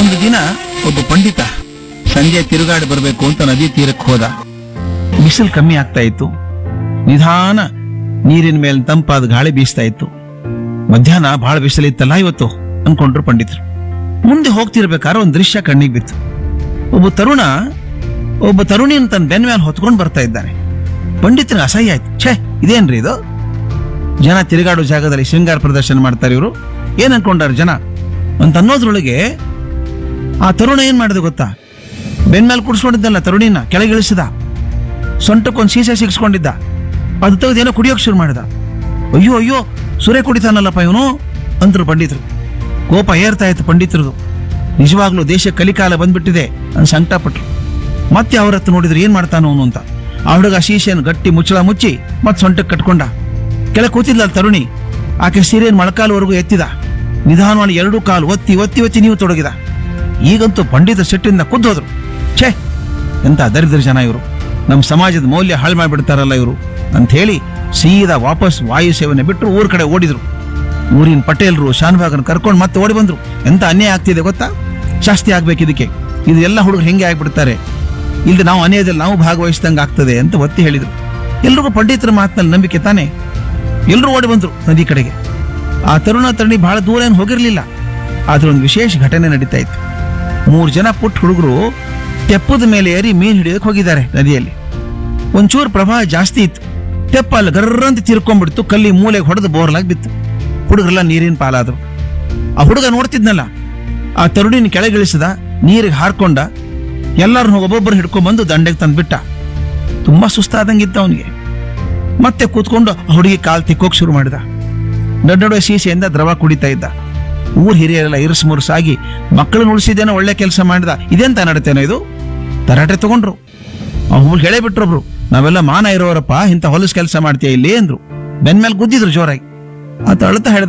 ಒಂದು ದಿನ ಒಬ್ಬ ಪಂಡಿತ ಸಂಜೆ ತಿರುಗಾಡಿ ಬರಬೇಕು ಅಂತ ನದಿ ತೀರಕ್ಕೆ ಹೋದ ಬಿಸಿಲು ಕಮ್ಮಿ ಆಗ್ತಾ ಇತ್ತು ನಿಧಾನ ನೀರಿನ ಮೇಲೆ ತಂಪಾದ ಗಾಳಿ ಬೀಸ್ತಾ ಇತ್ತು ಮಧ್ಯಾಹ್ನ ಬಹಳ ಬಿಸಿಲಿತ್ತಲ್ಲ ಇವತ್ತು ಅನ್ಕೊಂಡ್ರು ಪಂಡಿತರು ಮುಂದೆ ಹೋಗ್ತಿರ್ಬೇಕಾದ್ರೆ ಒಂದು ದೃಶ್ಯ ಕಣ್ಣಿಗೆ ಬಿತ್ತು ಒಬ್ಬ ತರುಣ ಒಬ್ಬ ತರುಣಿನ ತನ್ನ ಬೆನ್ನ ಮೇಲೆ ಹೊತ್ಕೊಂಡು ಬರ್ತಾ ಇದ್ದಾನೆ ಪಂಡಿತನಿಗೆ ಅಸಹ್ಯ ಆಯ್ತು ಛೇ ಇದೇನ್ರಿ ಇದು ಜನ ತಿರುಗಾಡೋ ಜಾಗದಲ್ಲಿ ಶೃಂಗಾರ ಪ್ರದರ್ಶನ ಮಾಡ್ತಾರೆ ಇವರು ಏನ್ ಅನ್ಕೊಂಡಾರ ಜನ ಅಂತ ಅನ್ನೋದ್ರೊಳಗೆ ಆ ತರುಣ ಏನ್ ಮಾಡಿದ ಗೊತ್ತಾ ಬೆನ್ ಮೇಲೆ ಕುಡಿಸ್ಕೊಂಡಿದ್ದಲ್ಲ ತರುಣಿನ ಕೆಳಗಿಳಿಸಿದ ಸೊಂಟಕ್ಕೊಂದು ಸೀಸೆ ಸಿಗಿಸ್ಕೊಂಡಿದ್ದ ಅದು ತೆಗೆದು ಏನೋ ಕುಡಿಯೋಕೆ ಶುರು ಮಾಡಿದ ಅಯ್ಯೋ ಅಯ್ಯೋ ಸುರೆ ಕುಡಿತಾನಲ್ಲಪ್ಪ ಇವನು ಅಂದ್ರು ಪಂಡಿತರು ಕೋಪ ಏರ್ತಾ ಇತ್ತು ಪಂಡಿತರದು ನಿಜವಾಗ್ಲೂ ದೇಶ ಕಲಿಕಾಲ ಬಂದ್ಬಿಟ್ಟಿದೆ ಅಂತ ಸಂಕಟಪಟ್ರು ಮತ್ತೆ ಅವ್ರ ಹತ್ರ ನೋಡಿದ್ರು ಏನ್ ಮಾಡ್ತಾನೋ ಅವನು ಅಂತ ಆ ಹುಡುಗ ಶೀಶೆಯನ್ನು ಗಟ್ಟಿ ಮುಚ್ಚಳ ಮುಚ್ಚಿ ಮತ್ತೆ ಸೊಂಟಕ್ಕೆ ಕಟ್ಕೊಂಡ ಕೆಳ ಕೂತಿದ್ಲ ತರುಣಿ ಆಕೆ ಸೀರೆಯನ್ನು ಮೊಳಕಾಲವರೆಗೂ ಎತ್ತಿದ ನಿಧಾನವಾಗಿ ಎರಡೂ ಕಾಲು ಒತ್ತಿ ಒತ್ತಿ ಒತ್ತಿ ನೀವು ತೊಡಗಿದ ಈಗಂತೂ ಪಂಡಿತ ಸಿಟ್ಟಿಂದ ಕುದ್ದೋದ್ರು ಛೇ ಎಂತ ದರಿದ್ರ ಜನ ಇವರು ನಮ್ಮ ಸಮಾಜದ ಮೌಲ್ಯ ಹಾಳು ಮಾಡಿಬಿಡ್ತಾರಲ್ಲ ಇವರು ಅಂತ ಹೇಳಿ ಸೀದಾ ವಾಪಸ್ ವಾಯು ಸೇವನೆ ಬಿಟ್ಟು ಊರ್ ಕಡೆ ಓಡಿದ್ರು ಊರಿನ ಪಟೇಲ್ರು ಶಾನ್ಭಾಗನ್ ಕರ್ಕೊಂಡು ಮತ್ತೆ ಓಡಿ ಬಂದ್ರು ಎಂತ ಅನ್ಯಾಯ ಆಗ್ತಿದೆ ಗೊತ್ತಾ ಶಾಸ್ತಿ ಆಗ್ಬೇಕು ಇದಕ್ಕೆ ಇದು ಎಲ್ಲ ಹುಡುಗರು ಹೆಂಗೆ ಆಗ್ಬಿಡ್ತಾರೆ ಇಲ್ದೆ ನಾವು ಅನ್ಯಾಯದಲ್ಲಿ ನಾವು ಭಾಗವಹಿಸಿದಂಗೆ ಆಗ್ತದೆ ಅಂತ ಒತ್ತಿ ಹೇಳಿದ್ರು ಎಲ್ರಿಗೂ ಪಂಡಿತರ ಮಾತಿನಲ್ಲಿ ನಂಬಿಕೆ ತಾನೆ ಎಲ್ಲರೂ ಓಡಿ ಬಂದ್ರು ನದಿ ಕಡೆಗೆ ಆ ತರುಣ ತರುಣಿ ಬಹಳ ದೂರ ಏನು ಹೋಗಿರ್ಲಿಲ್ಲ ಆದ್ರೆ ಒಂದು ವಿಶೇಷ ಘಟನೆ ನಡೀತಾ ಇತ್ತು ಮೂರು ಜನ ಪುಟ್ಟ ಹುಡುಗರು ತೆಪ್ಪದ ಮೇಲೆ ಏರಿ ಮೀನು ಹಿಡಿಯೋಕೆ ಹೋಗಿದ್ದಾರೆ ನದಿಯಲ್ಲಿ ಒಂಚೂರು ಪ್ರವಾಹ ಜಾಸ್ತಿ ಇತ್ತು ತೆಪ್ಪ ಅಲ್ಲಿ ಗರ್ರಂತ ತಿರ್ಕೊಂಡ್ಬಿಡ್ತು ಕಲ್ಲಿ ಮೂಲೆಗೆ ಹೊಡೆದು ಬೋರ್ಲಾಗಿ ಬಿತ್ತು ಹುಡುಗರೆಲ್ಲ ನೀರಿನ ಪಾಲಾದ್ರು ಆ ಹುಡುಗ ನೋಡ್ತಿದ್ನಲ್ಲ ಆ ತರುಣಿನ ಕೆಳಗಿಳಿಸಿದ ನೀರಿಗೆ ಹಾರ್ಕೊಂಡ ಎಲ್ಲರನ್ನು ಒಬ್ಬೊಬ್ಬರು ಹಿಡ್ಕೊಂಡ್ಬಂದು ದಂಡೆಗೆ ತಂದ್ಬಿಟ್ಟ ತುಂಬಾ ಸುಸ್ತಾದಂಗಿತ್ತು ಅವನಿಗೆ ಮತ್ತೆ ಕೂತ್ಕೊಂಡು ಆ ಹುಡುಗಿ ಕಾಲ್ ತಿಕ್ಕೋಕ್ ಶುರು ಮಾಡಿದ ನಡುವೆ ಸೀಸೆಯಿಂದ ದ್ರವ ಕುಡಿತಾ ಇದ್ದ ಊರ್ ಹಿರಿಯರೆಲ್ಲ ಇರ್ಸ್ ಮುರ್ಸಾಗಿ ಮಕ್ಕಳನ್ನ ಉಳಿಸಿದೇನೋ ಒಳ್ಳೆ ಕೆಲಸ ಮಾಡಿದ ಇದೆಂತ ನಡತೇನೋ ಇದು ತರಾಟೆ ತಗೊಂಡ್ರು ಅವ್ರು ಹೇಳೇ ಬಿಟ್ರೊಬ್ರು ನಾವೆಲ್ಲ ಮಾನ ಇರೋರಪ್ಪ ಇಂಥ ಹೊಲಸ್ ಕೆಲಸ ಮಾಡ್ತೀಯ ಇಲ್ಲಿ ಅಂದ್ರು ಬೆನ್ ಮೇಲೆ ಗುದ್ದಿದ್ರು ಜೋರಾಗಿ ಆತ ಅಳ್ತಾ ಹೇಳ್ದ